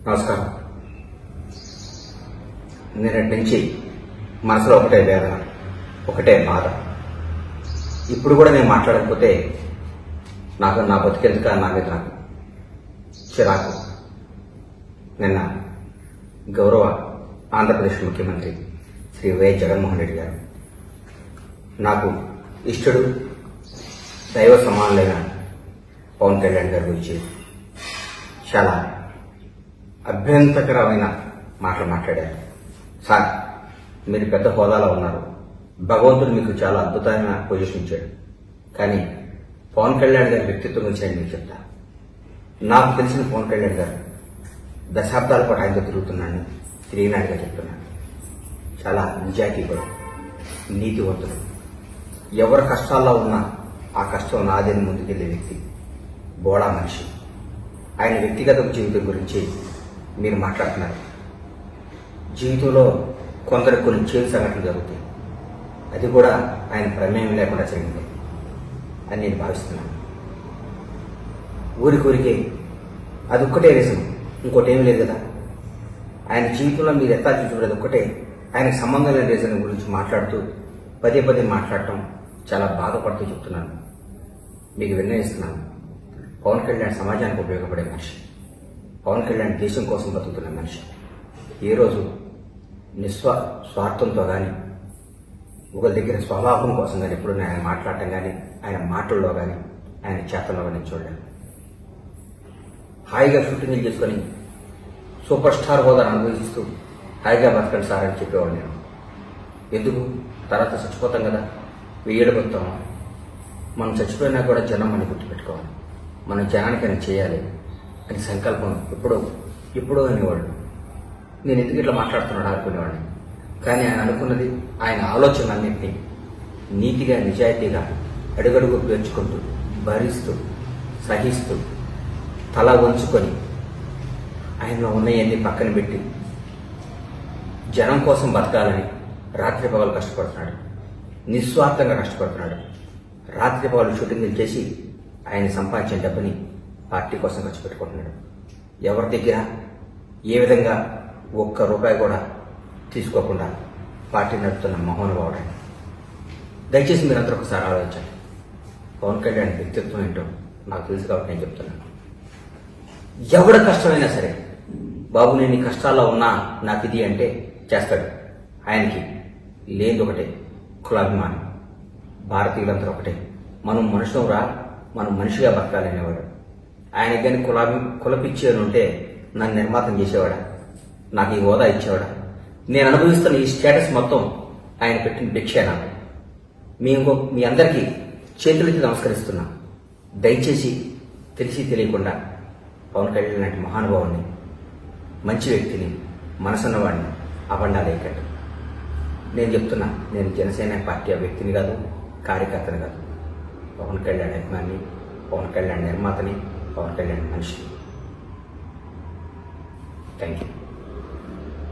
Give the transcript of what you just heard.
నమస్కారం నిన్నటి నుంచి మనసులో ఒకటే వేదన ఒకటే బాధ ఇప్పుడు కూడా నేను మాట్లాడకపోతే నాకు నా బతికెందుక నా మీద నాకు చిరాకు నిన్న గౌరవ ఆంధ్రప్రదేశ్ ముఖ్యమంత్రి శ్రీ వైఎస్ జగన్మోహన్ రెడ్డి గారు నాకు ఇష్టడు దైవ సమానులైన పవన్ కళ్యాణ్ గారి గురించి చాలా అభ్యంతకరమైన మాటలు మాట్లాడారు సార్ మీరు పెద్ద హోదాలో ఉన్నారు భగవంతుడు మీకు చాలా అద్భుతమైన పొజిషన్ ఇచ్చాడు కానీ పవన్ కళ్యాణ్ గారి వ్యక్తిత్వం గురించి నేను మీకు చెప్తా నాకు తెలిసిన పవన్ కళ్యాణ్ గారు దశాబ్దాల పాటు ఆయనతో తిరుగుతున్నాను తిరిగినాడుగా చెప్తున్నాను చాలా నిజాయితీపడు నీతివంతుడు ఎవరి కష్టాల్లో ఉన్నా ఆ కష్టం నాదని ముందుకెళ్లే వ్యక్తి బోడా మనిషి ఆయన వ్యక్తిగత జీవితం గురించి మీరు మాట్లాడుతున్నారు జీవితంలో కొందరు కొన్ని చేదు సంఘటనలు జరుగుతాయి అది కూడా ఆయన ప్రమేయం లేకుండా జరిగింది అని నేను భావిస్తున్నాను ఊరికూరికే అది ఒక్కటే రీజన్ ఇంకోటి ఏం లేదు కదా ఆయన జీవితంలో మీరు ఎట్లా చూసుకునేది ఒక్కటే ఆయనకు సంబంధం లేని రీజన్ గురించి మాట్లాడుతూ పదే పదే మాట్లాడటం చాలా బాధపడుతూ చెప్తున్నాను మీకు విన్నయిస్తున్నాను పవన్ కళ్యాణ్ సమాజానికి ఉపయోగపడే మనిషి పవన్ కళ్యాణ్ దేశం కోసం బతుకుతున్న మనిషి ఏ రోజు నిస్వ స్వార్థంతో కానీ ఒకరి దగ్గర స్వభావం కోసం కానీ ఎప్పుడు ఆయన మాట్లాడటం కానీ ఆయన మాటల్లో కానీ ఆయన చేతల్లో కానీ చూడలేను హాయిగా షూటింగ్లు చేసుకొని సూపర్ స్టార్ హోదాను అనుభవిస్తూ హాయిగా బతకండి సార్ అని చెప్పేవాడు నేను ఎందుకు తర్వాత చచ్చిపోతాం కదా వెయ్యేడు బతుకుతాం మనం చచ్చిపోయినా కూడా జనం మనం గుర్తుపెట్టుకోవాలి మనం జనానికైనా చేయాలి అని సంకల్పం ఎప్పుడో ఎప్పుడో అనేవాడు నేను ఎందుకు ఇట్లా మాట్లాడుతున్నాడు అనుకునేవాడిని కానీ ఆయన అనుకున్నది ఆయన ఆలోచన అన్నింటినీ నీతిగా నిజాయితీగా అడుగడుగు పేర్చుకుంటూ భరిస్తూ సహిస్తూ తల వంచుకొని ఆయనలో ఉన్నవన్నీ పక్కన పెట్టి జనం కోసం బతకాలని రాత్రి పగలు కష్టపడుతున్నాడు నిస్వార్థంగా కష్టపడుతున్నాడు రాత్రి పగలు షూటింగ్లు చేసి ఆయన సంపాదించిన డబ్బుని పార్టీ కోసం ఖర్చు పెట్టుకుంటున్నాడు ఎవరి దగ్గర ఏ విధంగా ఒక్క రూపాయి కూడా తీసుకోకుండా పార్టీ నడుపుతున్న మహోనుభావుడు ఆయన దయచేసి మీరందరూ ఒకసారి ఆలోచించండి పవన్ కళ్యాణ్ వ్యక్తిత్వం ఏంటో నాకు తెలుసు కాబట్టి నేను చెప్తున్నాను ఎవడ కష్టమైనా సరే బాబు నేను ఈ కష్టాల్లో ఉన్నా నాకు ఇది అంటే చేస్తాడు ఆయనకి లేని ఒకటే కులాభిమానం భారతీయులందరూ ఒకటే మనం మనుషులం రా మనం మనిషిగా బతకాలనేవాడు ఆయన కానీ కులాభి కులపిచ్చి అని ఉంటే నన్ను నిర్మాతం చేసేవాడా నాకు ఈ హోదా ఇచ్చేవాడా నేను అనుభవిస్తున్న ఈ స్టేటస్ మొత్తం ఆయన పెట్టిన భిక్షే నాకు మీ ఇంకో మీ అందరికీ చేతులెత్తి నమస్కరిస్తున్నా దయచేసి తెలిసి తెలియకుండా పవన్ కళ్యాణ్ లాంటి మహానుభావుని మంచి వ్యక్తిని మనసున్నవాడిని అబండాలేకండి నేను చెప్తున్నా నేను జనసేన పార్టీ ఆ వ్యక్తిని కాదు కార్యకర్తని కాదు పవన్ కళ్యాణ్ అభిమాని పవన్ కళ్యాణ్ నిర్మాతని పవన్ కళ్యాణ్ మనిషిని థ్యాంక్ యూ